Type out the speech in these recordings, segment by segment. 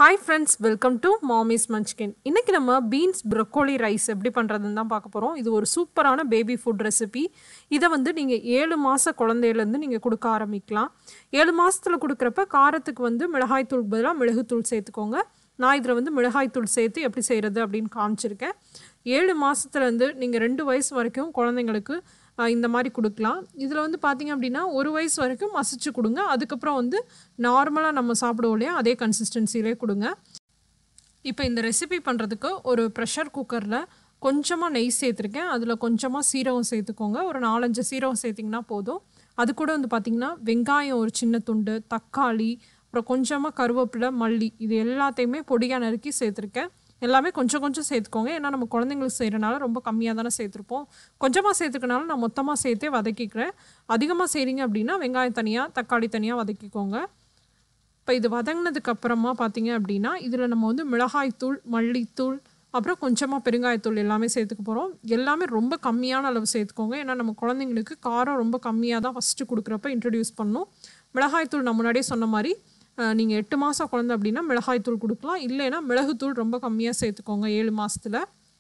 hi friends welcome to mommy's munchkin இன்றைக்கி நம்ம beans broccoli rice எப்படி பண்ணுறதுன்னு தான் பார்க்க போகிறோம் இது ஒரு சூப்பரான பேபி ஃபுட் ரெசிபி இதை வந்து நீங்கள் ஏழு மாத குழந்தையிலேருந்து நீங்கள் கொடுக்க ஆரம்பிக்கலாம் ஏழு மாதத்தில் கொடுக்குறப்ப காரத்துக்கு வந்து மிளகாய்த்தூள் பதிலாக மிளகுத்தூள் சேர்த்துக்கோங்க நான் இதில் வந்து மிளகாய்த்தூள் சேர்த்து எப்படி செய்கிறது அப்படின்னு காமிச்சிருக்கேன் ஏழு மாதத்துலேருந்து நீங்கள் ரெண்டு வயசு வரைக்கும் குழந்தைங்களுக்கு ஆஹ், இந்த மாதிரி கொடுக்கலாம் இதில் வந்து பார்த்தீங்க அப்படின்னா ஒரு வயசு வரைக்கும் மசிச்சு கொடுங்க அதுக்கப்புறம் வந்து நார்மலாக நம்ம சாப்பிடுவோம் இல்லையா அதே கன்சிஸ்டன்சிலே கொடுங்க இப்போ இந்த ரெசிபி பண்ணுறதுக்கு ஒரு ப்ரெஷர் குக்கரில் கொஞ்சமாக நெய் சேர்த்துருக்கேன் அதில் கொஞ்சமாக சீரகம் சேர்த்துக்கோங்க ஒரு நாலஞ்சு சீரகம் சேர்த்திங்கன்னா போதும் அது கூட வந்து பார்த்திங்கன்னா வெங்காயம் ஒரு சின்ன துண்டு தக்காளி அப்புறம் கொஞ்சமாக கருவேப்பிலை மல்லி இது எல்லாத்தையுமே பொடியாக நறுக்கி சேர்த்துருக்கேன் எல்லாமே கொஞ்சம் கொஞ்சம் சேர்த்துக்கோங்க ஏன்னா நம்ம குழந்தைங்களுக்கு செய்கிறனால ரொம்ப கம்மியாக தானே சேர்த்துருப்போம் கொஞ்சமாக சேர்த்துக்கனால நான் மொத்தமாக சேர்த்தே வதக்கிக்கிறேன் அதிகமாக செய்கிறீங்க அப்படின்னா வெங்காயம் தனியாக தக்காளி தனியாக வதக்கிக்கோங்க இப்போ இது வதங்கினதுக்கு அப்புறமா பார்த்தீங்க அப்படின்னா இதில் நம்ம வந்து மிளகாய்த்தூள் மல்லித்தூள் அப்புறம் கொஞ்சமாக பெருங்காயத்தூள் எல்லாமே சேர்த்துக்க போகிறோம் எல்லாமே ரொம்ப கம்மியான அளவு சேர்த்துக்கோங்க ஏன்னா நம்ம குழந்தைங்களுக்கு காரம் ரொம்ப கம்மியாக தான் ஃபஸ்ட்டு கொடுக்குறப்ப இன்ட்ரடியூஸ் பண்ணணும் மிளகாய்த்தூள் நான் முன்னாடியே சொன்ன மாதிரி நீங்கள் எட்டு மாதம் குழந்தை அப்படின்னா மிளகாய்த்தூள் கொடுக்கலாம் இல்லைன்னா மிளகுத்தூள் ரொம்ப கம்மியாக சேர்த்துக்கோங்க ஏழு மாதத்தில்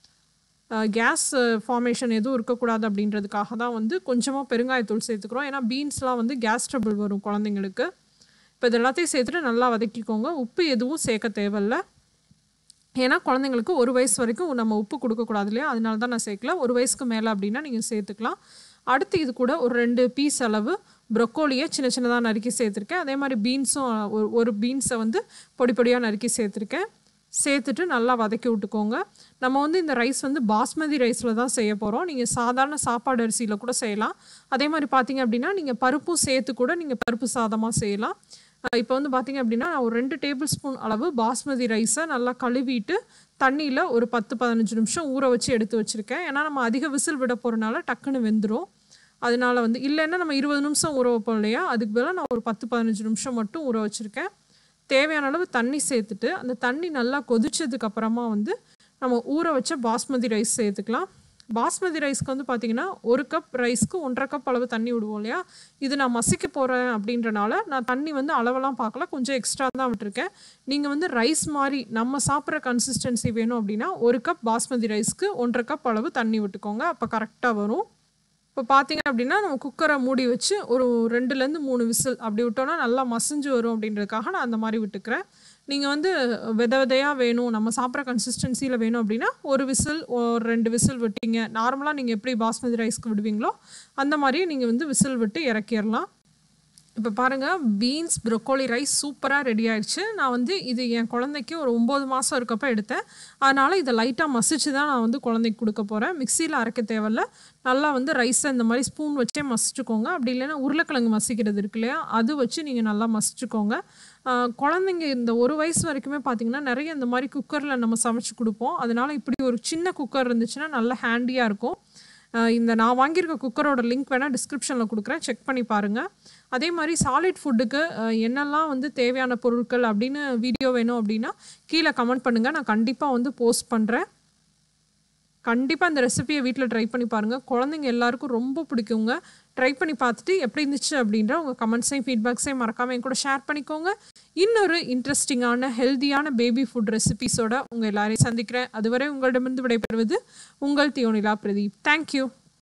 கேஸ் ஃபார்மேஷன் எதுவும் இருக்கக்கூடாது அப்படின்றதுக்காக தான் வந்து கொஞ்சமாக பெருங்காயத்தூள் சேர்த்துக்கிறோம் ஏன்னா பீன்ஸ்லாம் வந்து கேஸ் ட்ரபிள் வரும் குழந்தைங்களுக்கு இப்போ இது எல்லாத்தையும் சேர்த்துட்டு நல்லா வதக்கிக்கோங்க உப்பு எதுவும் சேர்க்க தேவையில்ல ஏன்னா குழந்தைங்களுக்கு ஒரு வயசு வரைக்கும் நம்ம உப்பு கொடுக்கக்கூடாது இல்லையா அதனால தான் நான் சேர்க்கல ஒரு வயசுக்கு மேலே அப்படின்னா நீங்கள் சேர்த்துக்கலாம் அடுத்து இது கூட ஒரு ரெண்டு பீஸ் அளவு ப்ரொக்கோலியை சின்ன சின்னதாக நறுக்கி சேர்த்துருக்கேன் அதே மாதிரி பீன்ஸும் ஒரு ஒரு பீன்ஸை வந்து பொடி பொடியாக நறுக்கி சேர்த்துருக்கேன் சேர்த்துட்டு நல்லா வதக்கி விட்டுக்கோங்க நம்ம வந்து இந்த ரைஸ் வந்து பாஸ்மதி ரைஸில் தான் செய்ய போகிறோம் நீங்கள் சாதாரண சாப்பாடு அரிசியில் கூட செய்யலாம் அதே மாதிரி பார்த்தீங்க அப்படின்னா நீங்கள் பருப்பும் சேர்த்து கூட நீங்கள் பருப்பு சாதமாக செய்யலாம் இப்போ வந்து பார்த்தீங்க அப்படின்னா நான் ஒரு ரெண்டு டேபிள் ஸ்பூன் அளவு பாஸ்மதி ரைஸை நல்லா கழுவிட்டு தண்ணியில் ஒரு பத்து பதினஞ்சு நிமிஷம் ஊற வச்சு எடுத்து வச்சுருக்கேன் ஏன்னா நம்ம அதிக விசில் விட போகிறனால டக்குன்னு வெந்துடும் அதனால வந்து இல்லைன்னா நம்ம இருபது நிமிஷம் ஊற வைப்போம் இல்லையா அதுக்கு பதிலாக நான் ஒரு பத்து பதினஞ்சு நிமிஷம் மட்டும் ஊற வச்சுருக்கேன் தேவையான அளவு தண்ணி சேர்த்துட்டு அந்த தண்ணி நல்லா கொதிச்சதுக்கு அப்புறமா வந்து நம்ம ஊற வச்ச பாஸ்மதி ரைஸ் சேர்த்துக்கலாம் பாஸ்மதி ரைஸ்க்கு வந்து பார்த்திங்கன்னா ஒரு கப் ரைஸ்க்கு ஒன்றரை கப் அளவு தண்ணி விடுவோம் இல்லையா இது நான் மசிக்க போகிறேன் அப்படின்றனால நான் தண்ணி வந்து அளவெல்லாம் பார்க்கல கொஞ்சம் எக்ஸ்ட்ரா தான் விட்டுருக்கேன் நீங்கள் வந்து ரைஸ் மாதிரி நம்ம சாப்பிட்ற கன்சிஸ்டன்சி வேணும் அப்படின்னா ஒரு கப் பாஸ்மதி ரைஸ்க்கு ஒன்றரை கப் அளவு தண்ணி விட்டுக்கோங்க அப்போ கரெக்டாக வரும் இப்போ பார்த்தீங்க அப்படின்னா நம்ம குக்கரை மூடி வச்சு ஒரு ரெண்டுலேருந்து மூணு விசில் அப்படி விட்டோன்னா நல்லா மசிஞ்சு வரும் அப்படின்றதுக்காக நான் அந்த மாதிரி விட்டுக்கிறேன் நீங்கள் வந்து வித விதையாக வேணும் நம்ம சாப்பிட்ற கன்சிஸ்டன்சியில் வேணும் அப்படின்னா ஒரு விசில் ஒரு ரெண்டு விசில் விட்டீங்க நார்மலாக நீங்கள் எப்படி பாஸ்மதி ரைஸ்க்கு விடுவீங்களோ அந்த மாதிரியே நீங்கள் வந்து விசில் விட்டு இறக்கிடலாம் இப்போ பாருங்கள் பீன்ஸ் ப்ரொக்கோலி ரைஸ் சூப்பராக ரெடி ஆயிடுச்சு நான் வந்து இது என் குழந்தைக்கு ஒரு ஒம்பது மாதம் இருக்கப்போ எடுத்தேன் அதனால் இதை லைட்டாக மசிச்சு தான் நான் வந்து குழந்தைக்கு கொடுக்க போகிறேன் மிக்சியில் அரைக்க தேவையில்ல நல்லா வந்து ரைஸை இந்த மாதிரி ஸ்பூன் வச்சே மசிச்சுக்கோங்க அப்படி இல்லைன்னா உருளைக்கிழங்கு மசிக்கிறது இருக்கு இல்லையா அது வச்சு நீங்கள் நல்லா மசிச்சுக்கோங்க ஆஹ் குழந்தைங்க இந்த ஒரு வயசு வரைக்குமே பார்த்தீங்கன்னா நிறைய இந்த மாதிரி குக்கரில் நம்ம சமைச்சு கொடுப்போம் அதனால் இப்படி ஒரு சின்ன குக்கர் இருந்துச்சுன்னா நல்ல ஹேண்டியாக இருக்கும் ஆஹ் இந்த நான் வாங்கியிருக்க குக்கரோட லிங்க் வேணால் டிஸ்கிரிப்ஷனில் கொடுக்குறேன் செக் பண்ணி பாருங்கள் அதே மாதிரி சாலிட் ஃபுட்டுக்கு என்னெல்லாம் வந்து தேவையான பொருட்கள் அப்படின்னு வீடியோ வேணும் அப்படின்னா கீழே கமெண்ட் பண்ணுங்கள் நான் கண்டிப்பாக வந்து போஸ்ட் பண்ணுறேன் கண்டிப்பாக இந்த ரெசிபியை வீட்டில் ட்ரை பண்ணி பாருங்கள் குழந்தைங்க எல்லாருக்கும் ரொம்ப பிடிக்குங்க ட்ரை பண்ணி பார்த்துட்டு எப்படி இருந்துச்சு அப்படின்ற உங்கள் கமெண்ட்ஸையும் ஃபீட்பேக்ஸையும் மறக்காமல் என் கூட ஷேர் பண்ணிக்கோங்க இன்னொரு இன்ட்ரெஸ்டிங்கான ஹெல்த்தியான பேபி ஃபுட் ரெசிபிஸோட உங்கள் எல்லாரையும் சந்திக்கிறேன் அதுவரை உங்களிடமிருந்து விடைபெறுவது உங்கள் தியோனிலா பிரதீப் தேங்க்யூ